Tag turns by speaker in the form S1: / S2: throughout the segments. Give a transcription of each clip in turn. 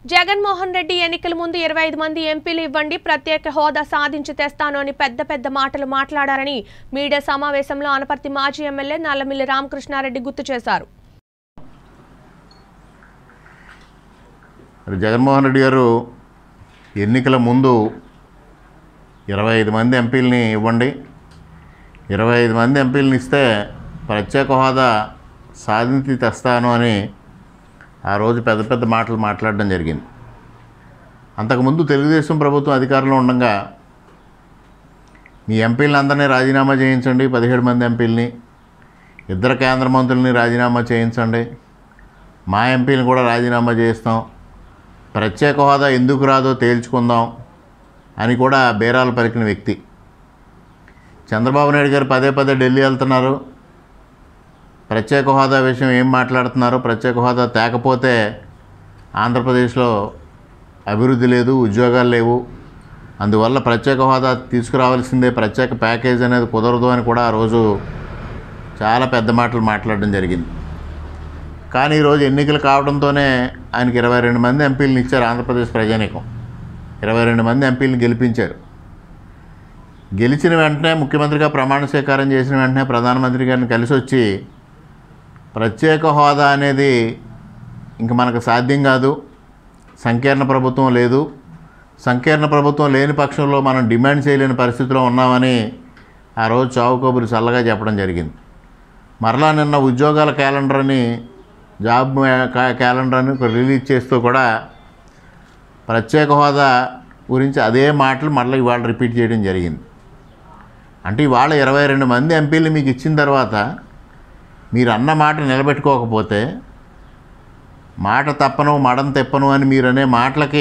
S1: జగన్మోహన్ రెడ్డి ఎన్నికల ముందు ఇరవై ఐదు మంది ఎంపీలు ఇవ్వండి ప్రత్యేక హోదా సాధించి తెస్తాను అని పెద్ద పెద్ద మాటలు మాట్లాడారని మీడియా సమావేశంలో అనపర్తి మాజీ ఎమ్మెల్యే నల్లమిల్లి రామకృష్ణారెడ్డి గుర్తు చేశారు
S2: మరి జగన్మోహన్ రెడ్డి గారు ఎన్నికల ముందు ఇరవై ఐదు మంది ఎంపీలని ఇవ్వండి ఇరవై ఐదు మంది ఎంపీలని ఇస్తే ప్రత్యేక హోదా సాధించి తెస్తాను అని ఆ రోజు పెద్ద పెద్ద మాటలు మాట్లాడడం జరిగింది అంతకుముందు తెలుగుదేశం ప్రభుత్వం అధికారంలో ఉండగా మీ ఎంపీలను అందరినీ రాజీనామా చేయించండి పదిహేడు మంది ఎంపీలని ఇద్దరు కేంద్ర మంత్రుల్ని రాజీనామా చేయించండి మా ఎంపీని కూడా రాజీనామా చేస్తాం ప్రత్యేక హోదా ఎందుకు రాదో తేల్చుకుందాం అని కూడా బేరాలు పలికిన వ్యక్తి చంద్రబాబు నాయుడు గారు పదే పదే ఢిల్లీ వెళ్తున్నారు ప్రత్యేక హోదా విషయం ఏం మాట్లాడుతున్నారు ప్రత్యేక హోదా తేకపోతే ఆంధ్రప్రదేశ్లో అభివృద్ధి లేదు ఉద్యోగాలు లేవు అందువల్ల ప్రత్యేక హోదా తీసుకురావాల్సిందే ప్రత్యేక ప్యాకేజ్ అనేది కుదరదు అని కూడా ఆ రోజు చాలా పెద్ద మాటలు మాట్లాడడం జరిగింది కానీ ఈరోజు ఎన్నికలు కావడంతోనే ఆయనకి ఇరవై రెండు మంది ఎంపీలను ఇచ్చారు ఆంధ్రప్రదేశ్ ప్రజానీకం ఇరవై రెండు మంది ఎంపీలను గెలిపించారు గెలిచిన వెంటనే ముఖ్యమంత్రిగా ప్రమాణ స్వీకారం చేసిన వెంటనే ప్రధానమంత్రి గారిని కలిసి వచ్చి ప్రత్యేక హోదా అనేది ఇంక మనకు సాధ్యం కాదు సంకీర్ణ ప్రభుత్వం లేదు సంకీర్ణ ప్రభుత్వం లేని పక్షంలో మనం డిమాండ్ చేయలేని పరిస్థితిలో ఉన్నామని ఆ రోజు చావు కబురు చల్లగా చెప్పడం జరిగింది మరలా నిన్న ఉద్యోగాల క్యాలెండర్ అని జాబ్ కా- క్యాలెండర్ అని ఒక రిలీజ్ చేస్తూ కూడా ప్రత్యేక హోదా గురించి అదే మాటలు మరలా ఇవాళ రిపీట్ చేయడం జరిగింది అంటే ఇవాళ ఇరవై రెండు మంది ఎంపీలు మీకు ఇచ్చిన తర్వాత మీరు అన్న మాట నిలబెట్టుకోకపోతే మాట తప్పను మడం తెప్పను అని మీరు అనే మాటలకి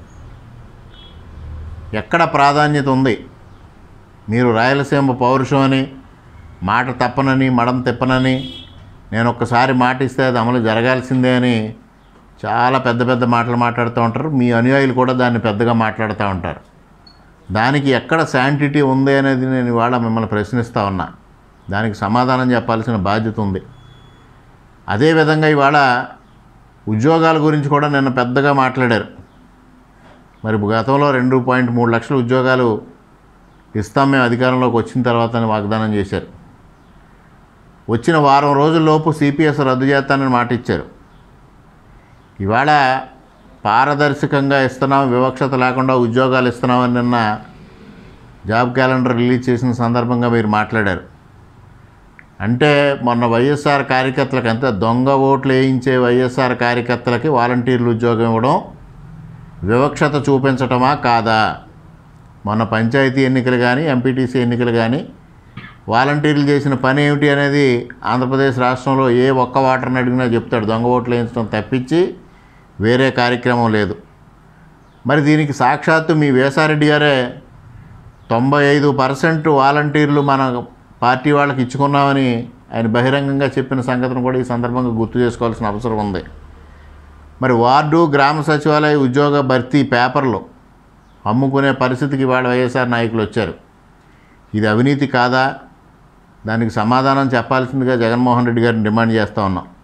S2: ఎక్కడ ప్రాధాన్యత ఉంది మీరు రాయలసీమ పౌరుషం అని మాట తప్పనని మడం తెప్పనని నేను ఒక్కసారి మాట ఇస్తే అది అమలు జరగాల్సిందే అని చాలా పెద్ద పెద్ద మాటలు మాట్లాడుతూ ఉంటారు మీ అనుయాయులు కూడా దాన్ని పెద్దగా మాట్లాడుతూ ఉంటారు దానికి ఎక్కడ శాంటిటీ ఉంది అనేది నేను ఇవాళ మిమ్మల్ని ప్రశ్నిస్తూ ఉన్నా దానికి సమాధానం చెప్పాల్సిన బాధ్యత ఉంది అదేవిధంగా ఇవాళ ఉద్యోగాల గురించి కూడా నిన్న పెద్దగా మాట్లాడారు మరి గతంలో రెండు పాయింట్ మూడు లక్షల ఉద్యోగాలు ఇస్తాం మేము అధికారంలోకి వచ్చిన తర్వాత అని వాగ్దానం చేశారు వచ్చిన వారం రోజుల్లోపు సిపిఎస్ రద్దు చేస్తానని మాట ఇచ్చారు ఇవాళ పారదర్శకంగా ఇస్తున్నాం వివక్షత లేకుండా ఉద్యోగాలు ఇస్తున్నామని నిన్న జాబ్ క్యాలెండర్ రిలీజ్ చేసిన సందర్భంగా మీరు మాట్లాడారు అంటే మొన్న వైఎస్ఆర్ కార్యకర్తలకు అంతే దొంగ ఓట్లు వేయించే వైఎస్ఆర్ కార్యకర్తలకి వాలంటీర్లు ఉద్యోగం ఇవ్వడం వివక్షత చూపించటమా కాదా మొన్న పంచాయతీ ఎన్నికలు కానీ ఎంపీటీసీ ఎన్నికలు కానీ వాలంటీర్లు చేసిన పని ఏమిటి అనేది ఆంధ్రప్రదేశ్ రాష్ట్రంలో ఏ ఒక్క వాటర్ని అడిగినా చెప్తాడు దొంగ ఓట్లు వేయించడం తప్పించి వేరే కార్యక్రమం లేదు మరి దీనికి సాక్షాత్తు మీ వేసారెడ్డి గారే తొంభై ఐదు పర్సెంట్ వాలంటీర్లు మన పార్టీ వాళ్ళకి ఇచ్చుకున్నామని ఆయన బహిరంగంగా చెప్పిన సంగతిని కూడా ఈ సందర్భంగా గుర్తు చేసుకోవాల్సిన అవసరం ఉంది మరి వార్డు గ్రామ సచివాలయ ఉద్యోగ భర్తీ పేపర్లు అమ్ముకునే పరిస్థితికి వాళ్ళ వైఎస్ఆర్ నాయకులు వచ్చారు ఇది అవినీతి కాదా దానికి సమాధానం చెప్పాల్సిందిగా జగన్మోహన్ రెడ్డి గారిని డిమాండ్ చేస్తూ ఉన్నాం